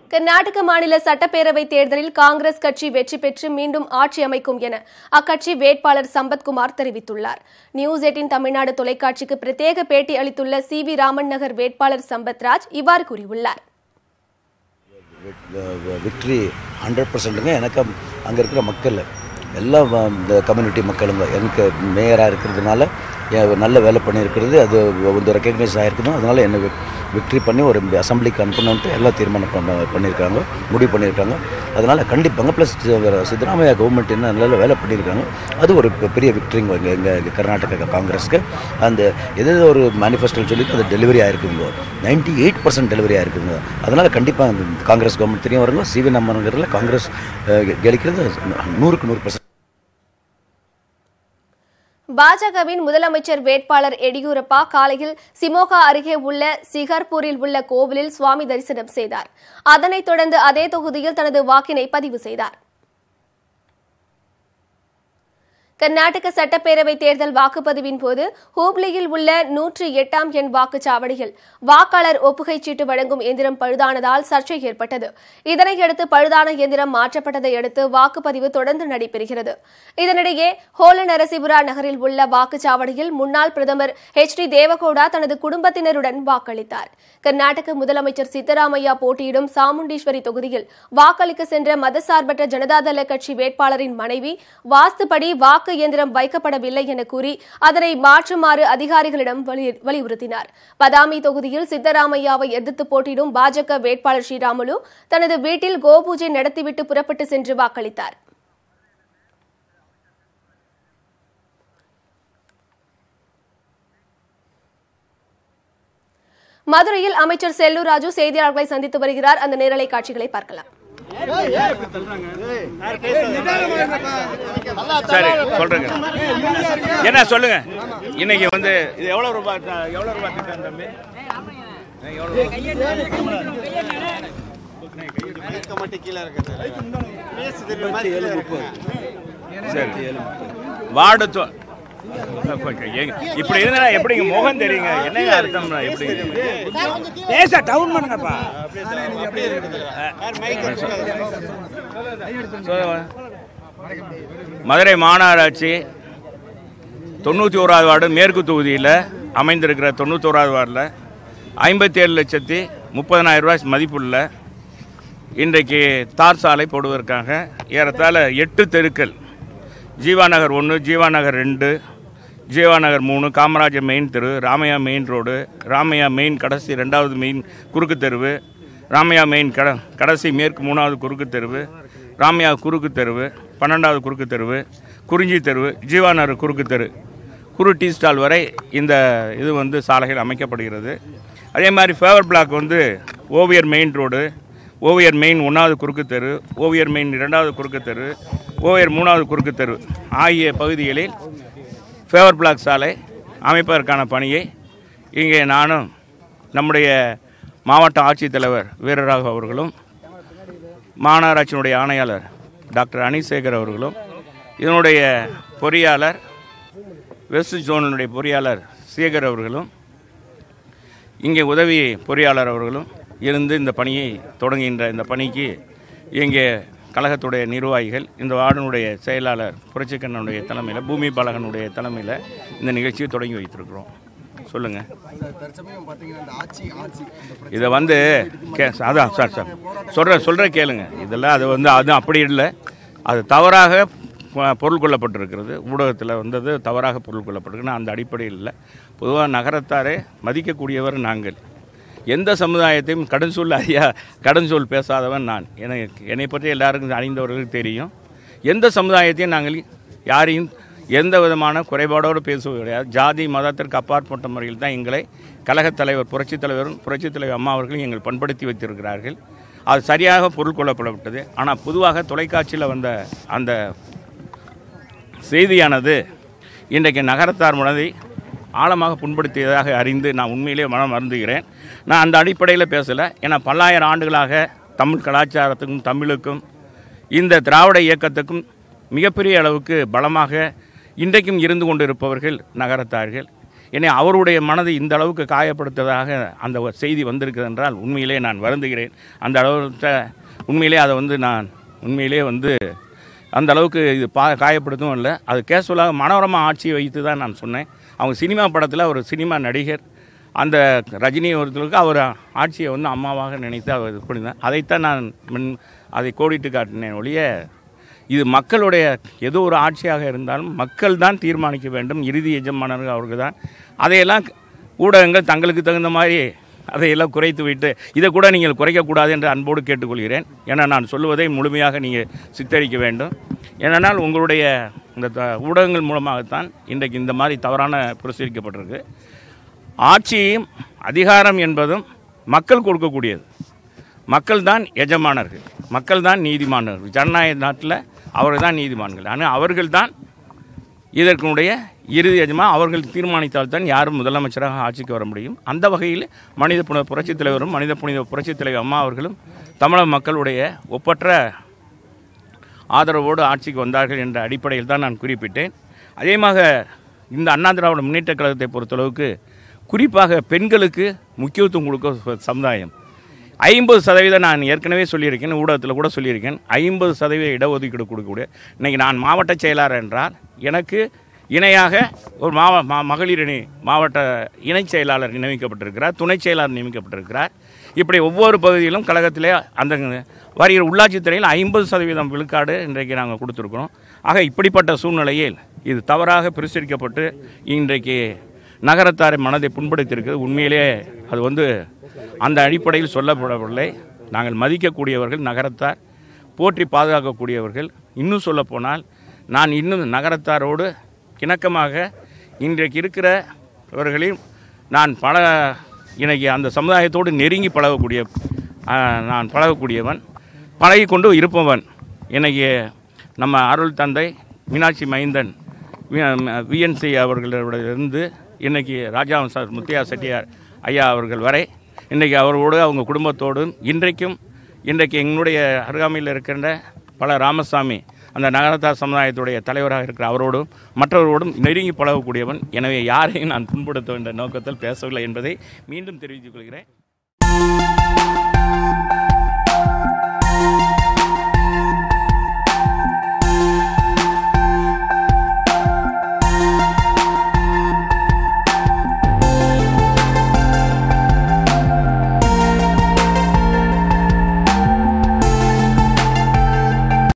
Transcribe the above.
கர்நாடக மாநில சட்டப்பேரவை தேர்தலில் காங்கிரஸ் கட்சி வெற்றி பெற்று மீண்டும் ஆட்சி அமைக்கும் என அக்கட்சி வேட்பாளர் சம்பத்குமார் தெரிவித்துள்ளார் நியூஸ் எயிட்டின் தமிழ்நாடு தொலைக்காட்சிக்கு பிரத்யேக பேட்டி அளித்துள்ள சி வி ராமன் நகர் வேட்பாளர் சம்பத்ராஜ் இவ்வாறு கூறியுள்ளார் விக்ட்ரி ஹண்ட்ரட் பர்சன்ட்டுங்க எனக்கு அங்கே இருக்கிற மக்கள் எல்லா வ- இந்த கம்யூனிட்டி மக்களுங்க எனக்கு மேயராக இருக்கிறதுனால எ- நல்ல வேலை பண்ணியிருக்கிறது அது வந்து ரெக்கக்னைஸ் ஆகிருக்கணும் அதனால் என்னை விக்ட்ரி பண்ணி ஒரு அசம்பிளிக்கு அனுப்பணுன்ட்டு எல்லாம் தீர்மானம் பண்ண பண்ணியிருக்காங்க முடிவு பண்ணியிருக்காங்க அதனால் கண்டிப்பாங்க ப்ளஸ் சித்தராமையா கவர்மெண்ட் என்ன நல்ல வேலை பண்ணியிருக்காங்க அது ஒரு பெ- பெரிய விக்ட்ரிங்க எங்கள் எங்கள் கர்நாடகா காங்கிரஸ்க்கு அந்த எது எது ஒரு மேனிஃபெஸ்டோவில் சொல்லி அது டெலிவரி ஆயிருக்குங்க நைன்டி எயிட் பர்சன்ட் டெலிவரி ஆயிருக்குங்க அதனால் கண்டிப்பாக காங்கிரஸ் கவர்மெண்ட் தெரியும் வருங்க சிவி நம்மங்கிறதுல காங்கிரஸ் அஹ், கெளிக்கிறது நூறுக்கு நூறு பர்சன்ட் பாஜகவின் முதலமைச்சர் வேட்பாளர் எடியூரப்பா காலையில் சிமோகா அருகே உள்ள சிகர்பூரில் உள்ள கோவிலில் சுவாமி தரிசனம் செய்தார் அதனைத் தொடர்ந்து அதே தொகுதியில் தனது வாக்கினை பதிவு செய்தார் கர்நாடக சட்டப்பேரவை தேர்தல் வாக்குப்பதிவின் போது ஹூப்ளியில் உள்ள நூற்று எட்டாம் எண் வாக்குச்சாவடியில் வாக்காளர் ஒப்புகைச் சீட்டு வழங்கும் எந்திரம் பழுதானதால் சர்ச்சை ஏற்பட்டது இதனையடுத்து பழுதான எந்திரம் மாற்றப்பட்டதை அடுத்து வாக்குப்பதிவு தொடர்ந்து நடைபெறுகிறது இதனிடையே ஹோல நரசிபுரா நகரில் உள்ள வாக்குச்சாவடியில் முன்னாள் பிரதமர் ஹெச் டி தேவகவுடா தனது குடும்பத்தினருடன் வாக்களித்தார் கர்நாடக முதலமைச்சர் சித்தராமையா போட்டியிடும் சாமுண்டீஸ்வரி தொகுதியில் வாக்களிக்க சென்ற மதசார்பற்ற ஜனதாதள கட்சி வேட்பாளரின் மனைவி வாஸ்துபடி வாக்கு இயந்திரம் வைக்கப்படவில்லை என கூறி அதனை மாற்றுமாறு அதிகாரிகளிடம் வலி- வலியுறுத்தினார் பதாமி தொகுதியில் சித்தராமையாவை எதிர்த்து போட்டியிடும் பாஜக வேட்பாளர் ஸ்ரீராமுலு தனது வீட்டில் கோபூஜை நடத்திவிட்டு புறப்பட்டு சென்று வாக்களித்தார் மதுரையில் அமைச்சர் செல்லூர் ராஜு செய்தியாளர்களை சந்தித்து வருகிறார் அந்த நேரலை காட்சிகளை பார்க்கலாம் சரி சொல்றேங்க என்ன சொல்லுங்க இன்னைக்கு வந்து இது எவ்வளவு ரூபாய் த- எவ்வளவு ரூபாய் திட்டம் தம்பி சரி வார்டு தொ- ஏங்க, இப்படி இருந்தா எப்படிங்க முகம் தெரியுங்க என்னங்க அர்த்தம் எப்படி பேச டவுன் பண்ணுங்கப்பா சொல்லுங்க. மதுரை மாநகராட்சி தொண்ணூற்றி ஓராவது வார்டு மேற்கு தொகுதியில் அமைந்திருக்கிற தொண்ணூத்தோராவது வார்டில் ஐம்பத்தி ஏழு லட்சத்தி முப்பதனாயிரம் ரூபாய் மதிப்புள்ள இன்றைக்கு தார் சாலை போடுவதற்காக ஏறத்தாழ எட்டு தெருக்கள் ஜீவா நகர் ஒன்று ஜீவா நகர் ரெண்டு ஜீவா நகர் மூணு காமராஜர் மெயின் தெரு Ramaiah main road Ramaiah main கடைசி ரெண்டாவது மெயின் குறுக்கு தெருவு ராமையா மெயின் கட கடைசி மேற்கு மூணாவது குறுக்கு தெருவு ராமையா குறுக்கு தெருவு பன்னெண்டாவது குறுக்கு தெருவு குறிஞ்சி தெருவு ஜீவா நகர் குறுக்கு தெரு குரு டீ ஸ்டால் வரை இந்த இது வந்து சாலைகள் அமைக்கப்படுகிறது அதே மாதிரி ஃபேவர் பிளாக் வந்து ஓவியர் மெயின் ரோடு ஓவியர் மெயின் ஒன்றாவது குறுக்கு தெரு ஓவியர் மெயின் இரண்டாவது குறுக்கு தெரு ஓவியர் மூணாவது குறுக்கு தெரு ஆகிய பகுதிகளில் ஃபேவர் பிளாக் சாலை அமைப்பதற்கான பணியை இங்கே நானும் நம்முடைய மாவட்ட ஆட்சித்தலைவர் வீரராக அவர்களும் மாநகராட்சியினுடைய ஆணையாளர் டாக்டர் அனிசேகர் அவர்களும் இதனுடைய பொறியாளர் வெஸ்ட் ஜோனினுடைய பொறியாளர் சேகர் அவர்களும் இங்கே உதவி பொறியாளர் அவர்களும் இருந்து இந்த பணியை தொடங்குகின்ற இந்த பணிக்கு இங்கே கழகத்துடைய நிர்வாகிகள் இந்த வார்டனுடைய செயலாளர் புரட்சிக்கண்ணனுடைய தலைமையில் பூமி பாலகனுடைய தலைமையில் இந்த நிகழ்ச்சியை தொடங்கி வைத்திருக்கிறோம் சொல்லுங்கள் தற்சமயம் பார்த்தீங்கன்னா இந்த ஆட்சி ஆட்சி இந்த இதை வந்து கே அதான் சார் சார் சொல்கிற சொல்கிற கேளுங்க இதெல்லாம் அது வந்து அது அப்படி இல்லை அது தவறாக ப- பொருள் கொள்ளப்பட்டிருக்கிறது ஊடகத்தில் வந்தது தவறாக பொருள் கொள்ளப்பட்டிருக்கு அந்த அடிப்படையில் இல்லை பொதுவாக நகரத்தாரே மதிக்கக்கூடியவர் நாங்கள் எந்த சமுதாயத்தையும் கடன் சொல் ஐயா கடன் சொல் பேசாதவன் நான் எனக்கு என்னை பற்றி எல்லாருக்கும் அறிந்தவர்களுக்கு தெரியும் எந்த சமுதாயத்தையும் நாங்கள் யாரையும் எந்த விதமான குறைபாடோடு பேசுவது கிடையாது ஜாதி மதத்திற்கு அப்பாற்பட்ட முறையில் தான் எங்களை கழகத் தலைவர் புரட்சித் தலைவரும் புரட்சித் தலைவர் அம்மா அவர்களும் எங்கள் பண்படுத்தி வைத்திருக்கிறார்கள் அது சரியாக பொருள் கொள்ளப்படப்பட்டது ஆனால் பொதுவாக தொலைக்காட்சியில் வந்த அந்த செய்தியானது இன்றைக்கு நகரத்தார் மனதை ஆழமாக புண்படுத்தியதாக அறிந்து நான் உண்மையிலேயே மனம் வருந்துகிறேன் நான் அந்த அடிப்படையில் பேசலை ஏன்னா பல்லாயிரம் ஆண்டுகளாக தமிழ் கலாச்சாரத்துக்கும் தமிழுக்கும் இந்த திராவிட இயக்கத்துக்கும் மிகப்பெரிய அளவுக்கு பலமாக இன்றைக்கும் இருந்து கொண்டிருப்பவர்கள் நகரத்தார்கள் என்னை அவருடைய மனதை இந்த அளவுக்கு காயப்படுத்ததாக அந்த ஒரு செய்தி வந்திருக்கிறது என்றால் உண்மையிலே நான் வருந்துகிறேன் அந்த அளவுக்கு உண்மையிலே அதை வந்து நான் உண்மையிலே வந்து அந்த அளவுக்கு இது பா காயப்படுத்தவும் இல்லை அது கேஷுவலாக மனோரமா ஆட்சியை வைத்து தான் நான் சொன்னேன் அவங்க சினிமா படத்தில் ஒரு சினிமா நடிகர் அந்த ரஜினி ஒருத்தருக்கு அவர் ஆட்சியை வந்து அம்மாவாக நினைத்து அவர் இது பண்ணியிருந்தார் அதைத்தான் நான் முன் அதை கோடிட்டு காட்டினேன் ஒழிய இது மக்களுடைய ஏதோ ஒரு ஆட்சியாக இருந்தாலும் மக்கள் தான் தீர்மானிக்க வேண்டும் இறுதி எஜமானர்கள் அவர்கள் தான் அதையெல்லாம் ஊடகங்கள் தங்களுக்கு தகுந்த மாதிரி அதையெல்லாம் குறைத்து விட்டு இதை கூட நீங்கள் குறைக்கக்கூடாது என்று அன்போடு கேட்டுக்கொள்கிறேன் ஏன்னா நான் சொல்லுவதை முழுமையாக நீங்கள் சித்தரிக்க வேண்டும் ஏனென்றால் உங்களுடைய இந்த த- ஊடகங்கள் மூலமாகத்தான் இன்றைக்கு இந்த மாதிரி தவறான பிரசுரிக்கப்பட்டிருக்கு ஆட்சியும் அதிகாரம் என்பதும் மக்கள் கொடுக்கக்கூடியது மக்கள் தான் எஜமானர்கள் மக்கள் தான் நீதிமானர்கள் ஜனநாயக நாட்டில் அவர்கள் தான் நீதிமான்கள் ஆனால் அவர்கள் தான் இதற்குடைய இறுதி எஜமா அவர்கள் தீர்மானித்தால் தான் யாரும் முதலமைச்சராக ஆட்சிக்கு வர முடியும் அந்த வகையில் மனித புனித புரட்சித் தலைவரும் மனித புனித புரட்சித் தலைவர் அம்மா அவர்களும் தமிழக மக்களுடைய ஒப்பற்ற ஆதரவோடு ஆட்சிக்கு வந்தார்கள் என்ற அடிப்படையில் தான் நான் குறிப்பிட்டேன் அதேமாக இந்த அண்ணா திராவிட முன்னேற்ற கழகத்தை பொறுத்தளவுக்கு குறிப்பாக பெண்களுக்கு முக்கியத்துவம் கொடுக்க சமுதாயம் ஐம்பது சதவீதம் நான் ஏற்கனவே சொல்லியிருக்கேன் ஊடகத்தில் கூட சொல்லியிருக்கேன் ஐம்பது சதவீத இடஒதுக்கீடு கொடுக்கக்கூடிய இன்றைக்கி நான் மாவட்ட செயலாளர் என்றால் எனக்கு இணையாக ஒரு மாவ மா மகளிர் அணி மாவட்ட இணைச் செயலாளர் நியமிக்கப்பட்டிருக்கிறார் துணைச் செயலாளர் நியமிக்கப்பட்டிருக்கிறார் இப்படி ஒவ்வொரு பகுதியிலும் கழகத்திலே அந்த வருகிற உள்ளாட்சித் துறையில் ஐம்பது சதவீதம் விழுக்காடு இன்றைக்கு நாங்கள் கொடுத்துருக்குறோம் ஆக இப்படிப்பட்ட சூழ்நிலையில் இது தவறாக பிரசுரிக்கப்பட்டு இன்றைக்கு நகரத்தாரை மனதை புண்படுத்தியிருக்கிறது உண்மையிலே அது வந்து அந்த அடிப்படையில் சொல்லப்படவில்லை நாங்கள் மதிக்கக்கூடியவர்கள் நகரத்தார் போற்றி பாதுகாக்கக்கூடியவர்கள் இன்னும் சொல்லப்போனால் நான் இன்னும் நகரத்தாரோடு இணக்கமாக இன்றைக்கு இருக்கிறவர்களில் நான் பல இன்னைக்கு அந்த சமுதாயத்தோடு நெருங்கி பழகக்கூடிய ஆ, நான் பழகக்கூடியவன் பழகி கொண்டு இருப்பவன் இன்னைக்கு நம்ம அருள் தந்தை மீனாட்சி மைந்தன் விஎன்சி அவர்களிடமிருந்து இன்னைக்கு ராஜாவன் சார் முத்தியா செட்டியார் ஐயா அவர்கள் வரை இன்றைக்கு அவர்களோடு அவங்க குடும்பத்தோடும் இன்றைக்கும் இன்றைக்கு எங்களுடைய அருகாமையில் இருக்கின்ற பல ராமசாமி அந்த நகரத்தார் சமுதாயத்துடைய தலைவராக இருக்கிற அவரோடும் மற்றவரோடும் நெருங்கி பழகக்கூடியவன் எனவே யாரையும் நான் புண்படுத்த என்ற நோக்கத்தில் பேசவில்லை என்பதை மீண்டும் தெரிவித்துக் கொள்கிறேன்